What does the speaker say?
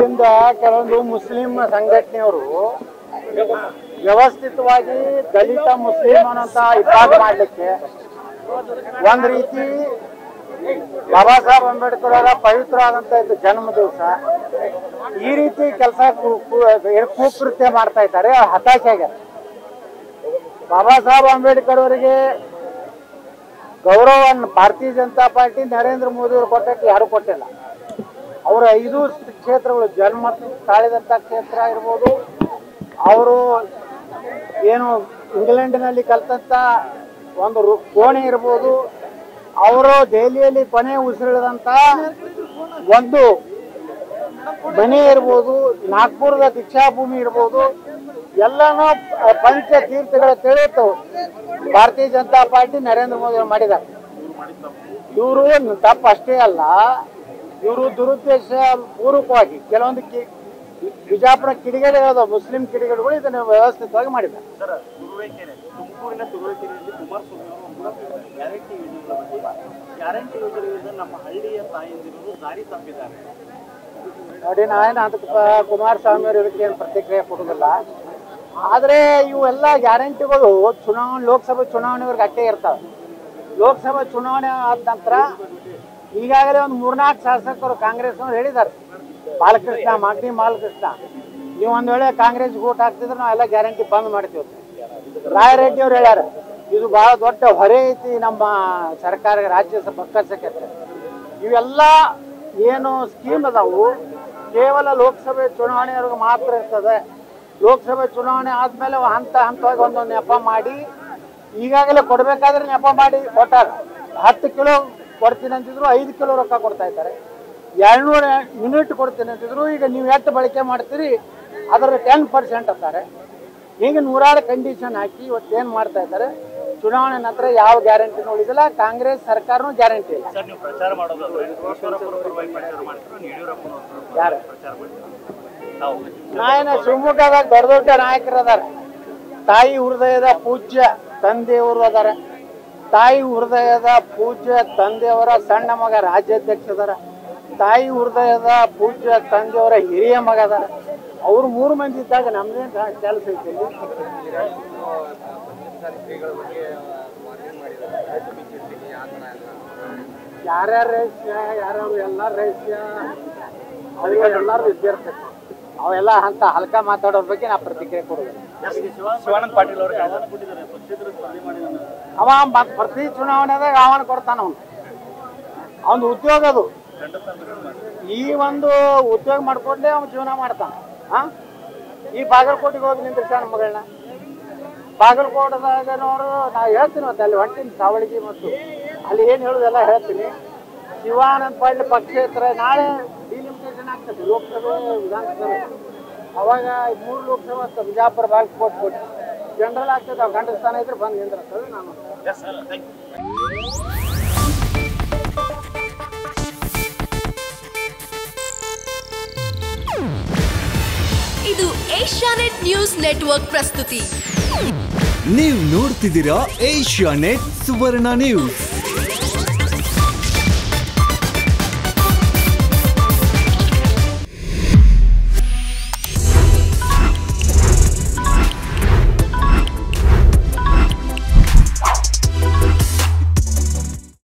ಇಲ್ಲಿಂದ ಕೆಲವೊಂದು ಮುಸ್ಲಿಂ ಸಂಘಟನೆಯವರು ವ್ಯವಸ್ಥಿತವಾಗಿ ದಲಿತ ಮುಸ್ಲಿಂ ಅನ್ನೋಂತ ವಿಭಾಗ ಮಾಡ್ಲಿಕ್ಕೆ ಒಂದ್ ರೀತಿ ಬಾಬಾ ಸಾಹೇಬ್ ಅಂಬೇಡ್ಕರ್ ಅವರ ಪವಿತ್ರವಾದಂತ ಇದು ಜನ್ಮ ದಿವಸ ಈ ರೀತಿ ಕೆಲಸ ಕುಕೃತ್ಯ ಮಾಡ್ತಾ ಇದ್ದಾರೆ ಹತಾಶೆ ಆಗ್ಯಾರ ಬಾಬಾ ಸಾಹೇಬ್ ಅಂಬೇಡ್ಕರ್ ಅವರಿಗೆ ಗೌರವವನ್ನು ಭಾರತೀಯ ಜನತಾ ಪಾರ್ಟಿ ನರೇಂದ್ರ ಮೋದಿ ಅವರು ಕೊಟ್ಟಕ್ಕೆ ಯಾರು ಕೊಟ್ಟಿಲ್ಲ ಅವರ ಐದು ಕ್ಷೇತ್ರಗಳು ಜನ್ಮ ತಾಳಿದಂಥ ಕ್ಷೇತ್ರ ಇರ್ಬೋದು ಅವರು ಏನು ಇಂಗ್ಲೆಂಡ್ನಲ್ಲಿ ಕಲ್ತಂತ ಒಂದು ರು- ಕೋಣೆ ಇರ್ಬೋದು ಅವರು ದೆಹಲಿಯಲ್ಲಿ ಕೊನೆ ಉಸಿರಿಳಿದಂಥ ಒಂದು ಮನೆ ಇರ್ಬೋದು ನಾಗ್ಪುರದ ದೀಕ್ಷಾಭೂಮಿ ಇರ್ಬೋದು ಎಲ್ಲನೂ ಪ- ಪಂಚ ತೀರ್ಥಗಳ ತಿಳಿತು ಭಾರತೀಯ ಜನತಾ ಪಾರ್ಟಿ ನರೇಂದ್ರ ಮೋದಿ ಅವರು ಮಾಡಿದ್ದಾರೆ ಇವರು ತಪ್ಪು ಅಷ್ಟೇ ಅಲ್ಲ ಇವರು ದುರುದ್ದೇಶ ಪೂರ್ವಕವಾಗಿ ಕೆಲವೊಂದು ಕಿ- ಬಿಜಾಪುರ ಕಿಡಿಗೇಡಿಗಳಾದ ಮುಸ್ಲಿಂ ಕಿಡಿಗೇಡಿಗಳು ಇದನ್ನು ವ್ಯವಸ್ಥಿತವಾಗಿ ಮಾಡಿದ್ದಾರೆ ಸರ್ ತುರುವೇಕೆರೆ ತುಮಕೂರಿನ ತುರುವೇಕೆರೆಯಲ್ಲಿ ಕುಮಾರಸ್ವಾಮಿ ಅವರು ಒಂದು ಮಾತು ಹೇಳಿದ್ದಾರೆ. ಗ್ಯಾರಂಟಿ ಯೋಜನೆಗಳ ಬಗ್ಗೆ ಗ್ಯಾರಂಟಿ ಯೋಜನೆಯಿಂದ ನಮ್ಮ ಹಳ್ಳಿಯ ತಾಯಂದಿರು ದಾರಿ ತಪ್ಪಿದ್ದಾರೆ ನೋಡಿ ನಾನು ಅದಕ್ಕೆ ಪ- ಕುಮಾರಸ್ವಾಮಿ ಅವರು ಇದಕ್ಕೆ ಏನು ಪ್ರತಿಕ್ರಿಯೆ ಕೊಡೋದಿಲ್ಲ ಆದರೆ ಇವೆಲ್ಲ ಗ್ಯಾರಂಟಿಗಳು ಚುನಾವಣೆ ಲೋಕಸಭೆ ಚುನಾವಣೆವರೆಗೆ ಅಟ್ಟೆ ಇರ್ತಾವೆ ಲೋಕಸಭೆ ಚುನಾವಣೆ ಆದ ನಂತರ ಈಗಾಗಲೇ ಒಂದು ಮೂರ್ನಾಲ್ಕು ಶಾಸಕರು ಕಾಂಗ್ರೆಸ್ನವ್ರು ಹೇಳಿದ್ದಾರೆ ಬಾಲಕೃಷ್ಣ ಮಾಗಡಿ ಬಾಲಕೃಷ್ಣ ನೀವು ಒಂದು ವೇಳೆ ಕಾಂಗ್ರೆಸ್ ಓಟ್ ಹಾಕ್ತಿದ್ರೆ ನಾವೆಲ್ಲ ಗ್ಯಾರಂಟಿ ಬಂದ್ ಮಾಡ್ತೀವಿ ಅಂತ. ರಾಯರೆಡ್ಡಿ ಅವ್ರು ಹೇಳ್ಯಾರ ಇದು ಬಹಳ ದೊಡ್ಡ ಹೊರೆ ಐತಿ ನಮ್ಮ ಸರ್ಕಾರ ರಾಜ್ಯ ಸ- ಬೊಕ್ಕಸಕ್ಕೆ ಅಂತ. ಇವೆಲ್ಲ ಏನು ಸ್ಕೀಮ್ ಅದಾವು ಕೇವಲ ಲೋಕಸಭೆ ಚುನಾವಣೆವರೆಗೂ ಮಾತ್ರ ಇರ್ತದೆ ಲೋಕಸಭೆ ಚುನಾವಣೆ ಆದ್ಮೇಲೆ ಹಂತ ಹಂತವಾಗಿ ಒಂದೊಂದು ನೆಪ ಮಾಡಿ ಈಗಾಗಲೇ ಕೊಡ್ಬೇಕಾದ್ರೆ ನೆಪ ಮಾಡಿ ಕೊಟ್ಟಾರ ಹತ್ತು ಕಿಲೋ ಕೊಡ್ತೀನಿ ಅಂತಿದ್ರು ಐದು ಕಿಲೋ ರೊಕ್ಕ ಕೊಡ್ತಾ ಇದ್ದಾರೆ ಎರಡ್ನೂರ ಯೂನಿಟ್ ಕೊಡ್ತೀನಿ ಅಂತಿದ್ರು ಈಗ ನೀವು ಎಷ್ಟು ಬಳಕೆ ಮಾಡ್ತೀರಿ ಅದರ ಟೆನ್ ಪರ್ಸೆಂಟ್ ಅಂತಾರೆ ಹೀಗೆ ನೂರಾರು ಕಂಡೀಷನ್ ಹಾಕಿ ಇವತ್ತೇನು ಮಾಡ್ತಾ ಇದ್ದಾರೆ ಚುನಾವಣೆ ನಂತರ ಯಾವ ಗ್ಯಾರಂಟಿನೂ ಉಳಿದಿಲ್ಲ ಕಾಂಗ್ರೆಸ್ ಸರ್ಕಾರನೂ ಗ್ಯಾರಂಟಿ ಇಲ್ಲ ಸರ್ ನೀವು ಪ್ರಚಾರ ಮಾಡೋದಾದ್ರೆ ಈಶ್ವರಪ್ಪನ ಪರವಾಗಿ ಪ್ರಚಾರ ಮಾಡ್ತೀರಾ ಯಡಿಯೂರಪ್ಪನವ್ರ ಪರವಾಗಿ ಯಾರು ಪ್ರಚಾರ ಮಾಡ್ತೀರಾ ತಾವು ನಾಯನ ಶಿವಮೊಗ್ಗದಾಗ ದೊಡ್ಡ ದೊಡ್ಡ ನಾಯಕರು ಅದಾರ ತಾಯಿ ಹೃದಯದ ಪೂಜ್ಯ ತಂದೆಯವರು ಅದಾರ ತಾಯಿ ಹೃದಯದ ಪೂಜ್ಯ ತಂದೆಯವರ ಸಣ್ಣ ಮಗ ರಾಜ್ಯಾಧ್ಯಕ್ಷ ಅದಾರ ತಾಯಿ ಹೃದಯದ ಪೂಜ್ಯ ತಂದೆಯವರ ಹಿರಿಯ ಮಗ ಅದಾರ ಅವ್ರು ಮೂರು ಮಂದಿ ಇದ್ದಾಗ ನಮ್ದೇನ್ ಕೆಲಸ ಐತಿ ಇಲ್ಲಿ? ಯಾರ್ಯಾರ ರಹಸ್ಯ ಯಾರ್ಯಾರು ಎಲ್ಲಾರ ರಹಸ್ಯ ಅವ್ರಿಗೆ ಎಲ್ಲಾರು ಇದ್ದಿರ್ತೈತಿ ಅವೆಲ್ಲ ಅಂತ ಹಲ್ಕ ಮಾತಾಡೋರ್ ಬಗ್ಗೆ ನಾ ಪ್ರತಿಕ್ರಿಯೆ ಕೊಡೋದು ಶಿವಾನಂದ ಪಾಟೀಲ್ ಅವರು ಹೇಳಿದ್ದಾರೆ ಕೊಟ್ಟಿದ್ದಾರೆ ಪಕ್ಷೇತರ ಸ್ಪರ್ಧೆ ಮಾಡಿದ ಅವ ಮತ್ ಪ್ರತಿ ಚುನಾವಣೆದಾಗ ಅವನ ಕೊಡ್ತಾನ ಅವನು ಅವನು ಉದ್ಯೋಗ ಅದು ಈ ಒಂದು ಉದ್ಯೋಗ ಮಾಡ್ಕೊಂಡೇ ಅವನು ಜೀವನ ಮಾಡ್ತಾನ ಹಾ ಈ ಬಾಗಲಕೋಟೆಗೆ ಹೋಗಿ ನಿಂದಿರ್ತಾನ ಮಗಳನ್ನ ಬಾಗಲಕೋಟದಾಗನವರು ನಾ ಹೇಳ್ತೀನಿ ಮತ್ತೆ ಅಲ್ಲಿ ಹೊಂಟಿನಿ ಸಾವಳಿಗೆ ಮತ್ತು ಅಲ್ಲಿ ಏನು ಹೇಳೋದೆಲ್ಲ ಹೇಳ್ತೀನಿ ಶಿವಾನಂದ ಪಾಟೀಲ್ ಪಕ್ಷೇತರ ನಾಳೆ ಡಿಲಿಮಿಟೇಷನ್ ಆಗ್ತದೆ ಲೋಕಸಭೆ ವಿಧಾನಸಭೆ ಅವಾಗ ಮೂರು ಲೋಕಸಭೆ ಆಗ್ತದೆ ಬಿಜಾಪುರ ಬಾಗಲಕೋಟೆ ಕೊಟ್ಟು ಜನರಲ್ ಆಗ್ತದೆ ಅವ್ರು ಗಂಡ ಸ್ಥಾನ ಇದ್ರೆ ಬಂದು ನಿಂದಿರ್ತದೆ ನಾನು ಎಸ್ ಸರ್ ಥ್ಯಾಂಕ್ ಯು ಇದು ಏಷ್ಯಾನೆಟ್ ನ್ಯೂಸ್ ನೆಟ್ವರ್ಕ್ ಪ್ರಸ್ತುತಿ ನೀವು ನೋಡ್ತಿದ್ದೀರಾ ಏಷ್ಯಾ ನೆಟ್ ಸುವರ್ಣ ನ್ಯೂಸ್